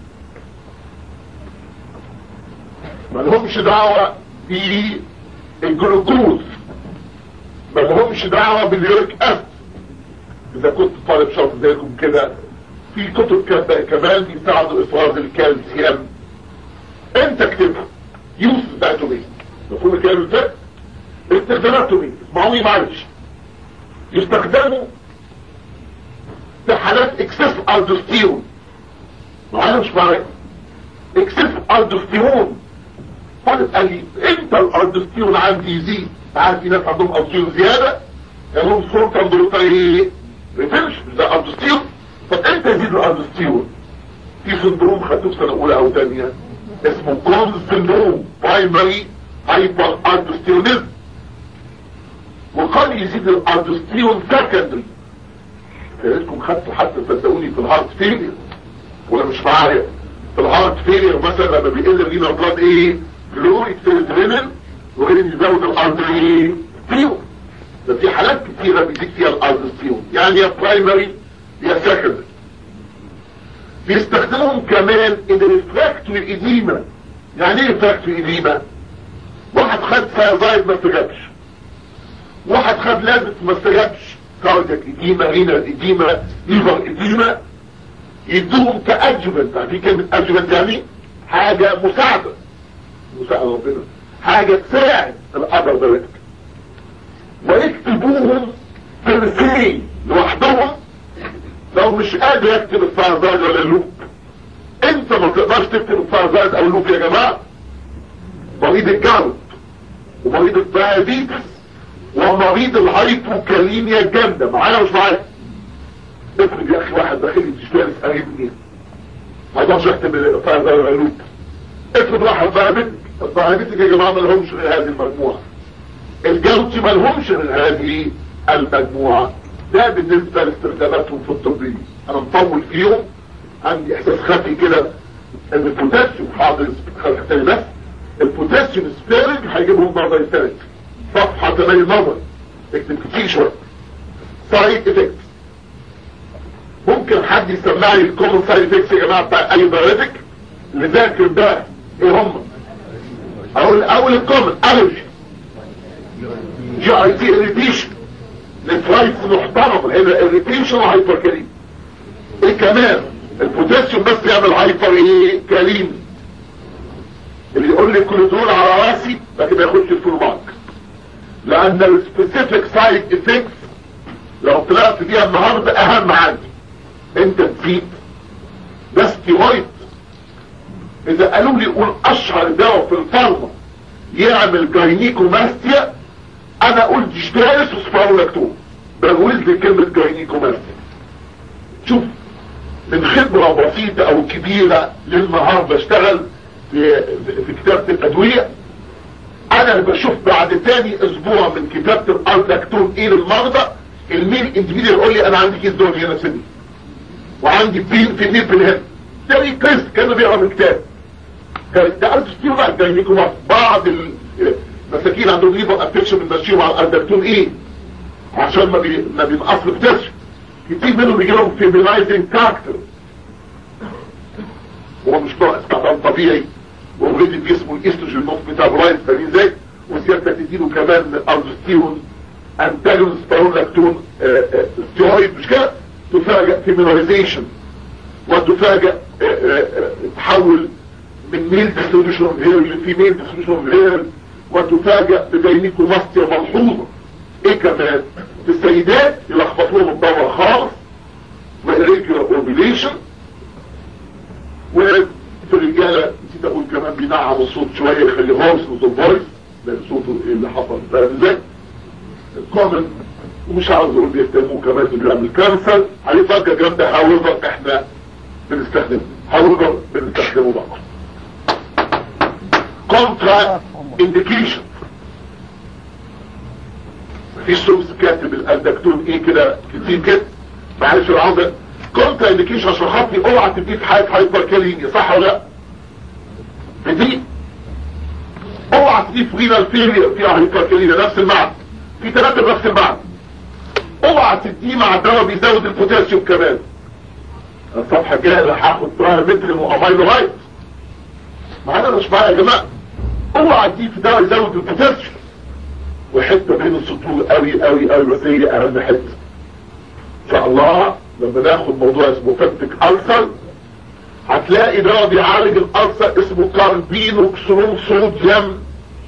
ما لهمش دعوة بالجلوكوز ما لهمش دعوة باليوريك اسيد اذا كنت طالب شاطر زيكم كده في كتب كمان بيساعدوا افراز الكالسيوم انت اكتبها يوسف باتومي مفهوم الكلام الفرق استخداماتومي اسمعوني معلش يستخدموا في حالات اكسس الدوستيرون معايا مش معايا اكسس الدوستيرون طالب قال لي امتى الالدوستيرون عندي يزيد عارف في ناس عندهم الدوستيرون زياده يقولون صوت عندهم ايه ريفنش ده الدوستيرون طب امتى يزيد الالدوستيرون في سندروم خدته في سنه اولى او ثانيه اسمه كونز سندروم برايمري هايبر الدوستيرونيزم وقال يزيد الالدوستيرون سكندري فلازمكم خدتوا حتى صدقوني في الهارت فيلير ولا مش معايا في الهارت فيلير مثلا لما بيقل الرينا بلاد ايه فلويد في الادرينال وغير ان يزود الالدوستيرون فيو ده في حالات كتيرة بيزيد فيها الالدوستيرون يعني يا برايمري يا سكندري بيستخدمهم كمان ان ريفراكتوري اديما يعني ايه ريفراكتوري اديما واحد خد سايزايد ما استجابش واحد خد لازم ما استجابش كاردياك اديما رينال اديما ليفر اديما يدوهم كاجمنت عارفين كلمه اجمنت يعني حاجه مساعده مساعده ربنا حاجه تساعد الابر دايركت ويكتبوهم في السي لوحدهم لو مش قادر يكتب الفازايد ولا اللوب انت ما تقدرش تكتب الفازايد او اللوب يا جماعة مريض الجلد ومريض الدايابيتس ومريض الهايبوكاليميا الجامدة معايا مش معايا افرض يا اخي واحد داخل يشتغل قريب مني ما يقدرش يكتب الفازايد ولا اللوب افرض واحد دايابيتك الدايابيتك يا جماعة ما لهمش غير هذه المجموعة الجلد ما لهمش غير هذه المجموعة ده بالنسبة لاستخداماتهم في الطبية انا مطول فيهم عندي احساس خفي كده ان البوتاسيوم حاضر خلق تاني بس البوتاسيوم سبيرنج هيجيبهم مرة يسترد صفحة زي النظر اكتب كتير شوية سايد افكت ممكن حد يسمعني الكومن سايد افكتس يا جماعة بتاع اي دايرتك اللي ذاكر ده ايه هم اقول اول الكومن الرجي جي اي تي اريتيشن الفرايتس محترمة هنا الريتيشن وهايبر كريم ايه كمان البوتاسيوم بس يعمل هايبر ايه كريم اللي يقول لي كل دول على راسي لكن ما ياخدش الفول لان السبيسيفيك سايد افكتس لو طلعت فيها النهارده اهم عندي انت نسيت ده ستيرويد اذا قالوا لي قول اشهر دواء في الفارما يعمل جاينيكوماستيا انا قلت اشترايس وسبارولاكتون بقول لي كلمة جاينيكوماستيا شوف من خبرة بسيطة او كبيرة للنهار بشتغل في, في كتابة الادوية انا بشوف بعد تاني اسبوع من كتابة الالدكتون ايه للمرضى المين اندفيديو يقول لي انا عندي كيس دول هنا سني وعندي بين في النيب هنا ده كريس كان بيقرا من كتاب كان ده عارف كتير بقى جاينيكوماستيا بعض المساكين عندهم ليفر افكشن بنمشيهم على الالدكتون ايه عشان ما بي... ما بينقص بتسر كتير منهم بيجي لهم فيميلايزنج كاركتر هو مش ناقص طبعا طبيعي واوريدي في جسمه الاستروجين نوت ميتابولايز فاهمين ازاي وسيادتك تديله كمان ارجستيرون انتاجونست بارولاكتون ستيرويد مش كده تفاجئ فيميلايزيشن وتفاجئ تحول من ميل ديستريبيوشن اوف هير لفيميل ديستريبيوشن اوف هير وتفاجئ بجاينيكوماستيا ملحوظه ايه كمان في السيدات يلخبطوا لهم الدورة خالص وإريجولار اوبيليشن وفي الرجالة نسيت اقول كمان بينعم الصوت شوية يخلي هورس صوت فويس لان صوته اللي حصل فاهم ازاي كومن ومش عاوز اقول بيهتموا كمان بيعمل كانسر عليه ضجة جامدة هاويفر احنا بنستخدمه هاويفر بنستخدمه بقى كونترا انديكيشن في سوس كاتب الدكتور ايه كده كتير كده معلش العوضة كونترا انديكيشن عشان خاطري اوعى تدي في حاجة هايبر كالينيا صح ولا لا دي اوعى تدي في رينال فيلير فيها هايبر كالينيا نفس المعنى في ثلاثة نفس المعنى اوعى تدي مع الدواء بيزود البوتاسيوم كمان الصفحة الجاية هاخد متر وامينو رايت معانا مش معايا يا جماعة اوعى تدي في دواء يزود البوتاسيوم وحته بين السطور قوي قوي قوي بس هي اهم حته ان شاء الله لما ناخد موضوع اسمه فبتك ألسر هتلاقي دواء بيعالج الألسر اسمه كاربينوكسرون صوديوم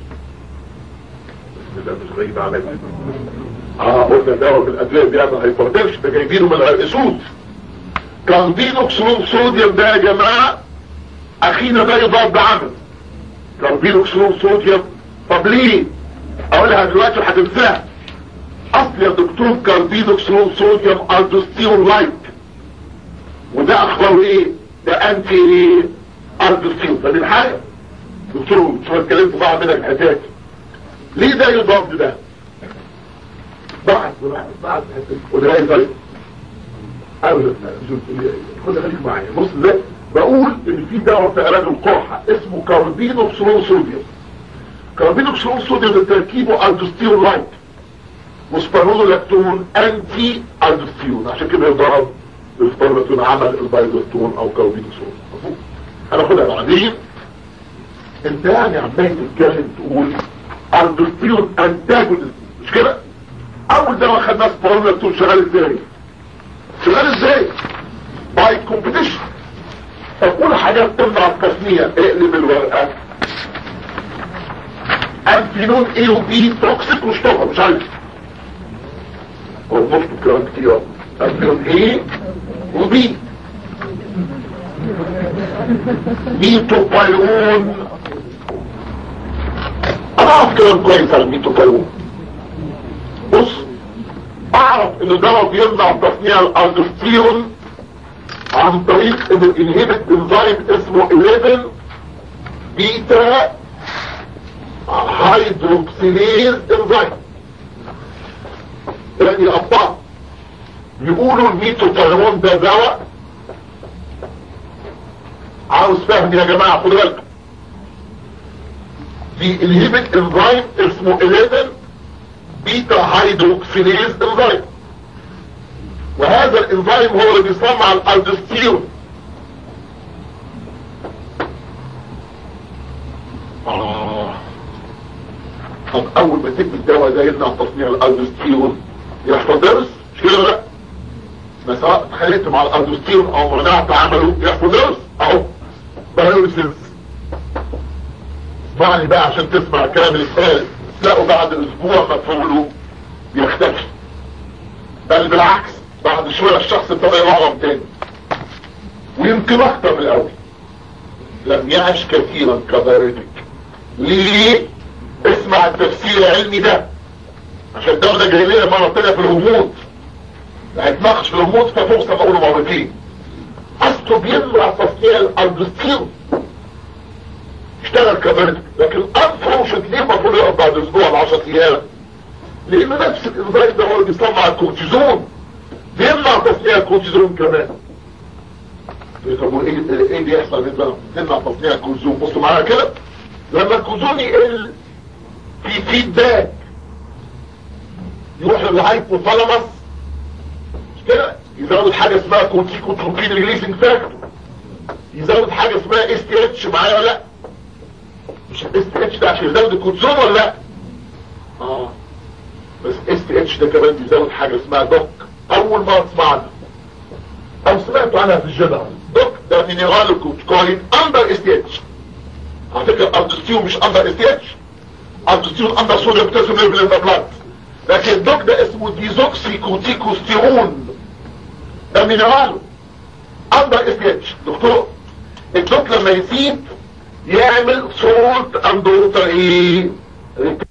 ده مش غريب عليك اه قلنا دواء من الادويه بيعمل هايبرتنشن ده جايبينه من الاسود كاربينوكسرون صوديوم ده يا جماعه اخينا ده يضاد عمل كاربينوكسرون صوديوم طب ليه اقولها دلوقتي وهتنساها اصل يا دكتور كاربينوكسرون صوديوم الدوستيرون لايت وده اخباره ايه ده انتي ايه الدوستيرون فدي الحاجه دكتور شو اتكلمت بقى منك الحكايه ليه ده يضاد ده بعد بعد وده ايه طيب ابدا خد خليك معايا بص ازاي بقول ان في دواء في علاج القرحه اسمه كاربينوكسرون صوديوم كاربينوكسرون صوديوم ده تركيبه الدوستيرون لايت وسبارونولاكتون انتي الدوستيرون عشان كده يضرب السبارونولاكتون عمل البايدوستون او كاربينوكسرون هناخدها بعدين انت يعني عمال تتكلم تقول الدوستيرون انتاجونست مش كده اول دواء خدناه سبارونولاكتون شغال ازاي شغال ازاي باي كومبيتيشن فكل حاجات تمنع التصنيع اقلب الورقه انفينون ايه وبي توكسيك واشتغل مش عارف هو مش كلام كتير انفينون ايه وبي ميتوبايون انا اعرف كلام كويس على الميتوبايون بص اعرف ان الدواء بيمنع تصنيع الالدوستيرون عن طريق انه انهبت انزيم اسمه 11 بيتا هيدروكسيليز انزيم يعني الابطال بيقولوا الميتوتيرون ده دواء عاوز فهم يا جماعة خدوا بالكم في الهيبك انزيم اسمه 11 بيتا هيدروكسيليز انزيم وهذا الانزيم هو اللي بيصنع الالدستيرون آه. طب اول ما تكتب الدواء ده يمنع تصنيع الالدستيرون يحصل درس مش كده بقى ما سواء اتخليت مع الالدستيرون او منعت عمله يحصل درس اهو بايولوجيز اسمعني بقى عشان تسمع الكلام اللي اتقال تلاقوا بعد اسبوع مفعوله بيختفي بل بالعكس بعد شوية الشخص ابتدى يعظم تاني ويمكن اكتر من الاول لم يعش كثيرا كبارتك ليه اسمع التفسير العلمي ده عشان الدولة جاي لنا مرة تانية في الهموت هيتناقش في الهموت ففرصة بقوله مرتين اصله بيمنع تصنيع الالدستيرون اشتغل كبارتك لكن انفروشت ليه المفروض يقف بعد اسبوع ل 10 ايام لان نفس الانزيم ده هو اللي بيصنع الكورتيزون بيمنع تصنيع الكورتيزون كمان طب وايه ايه اللي يحصل بالنسبه تمنع تصنيع الكورتيزون بصوا معايا كده لما الكورتيزون يقل في فيدباك يروح للهايبوثالاموس مش كده يزود حاجه اسمها كورتيكوتروبين ريليسنج فاكتور يزود حاجه اسمها اس تي اتش معايا ولا لا مش الاس تي اتش ده عشان يزود الكورتيزون ولا لا اه بس اس تي اتش ده كمان بيزود حاجه اسمها دوك اول ما سمعنا او سمعتوا عنها في الجدع دوك ده مينيرال كورتيكويد اندر اس تي اتش على فكره الدستيون مش اندر اس تي اتش الدستيون اندر صوديوم بوتاسيوم ليفل ان ذا بلاد لكن الدوك ده اسمه ديزوكسي كورتيكوستيرون ده مينيرال اندر اس تي اتش دكتور الدوك لما يزيد يعمل سولت اند ووتر ايه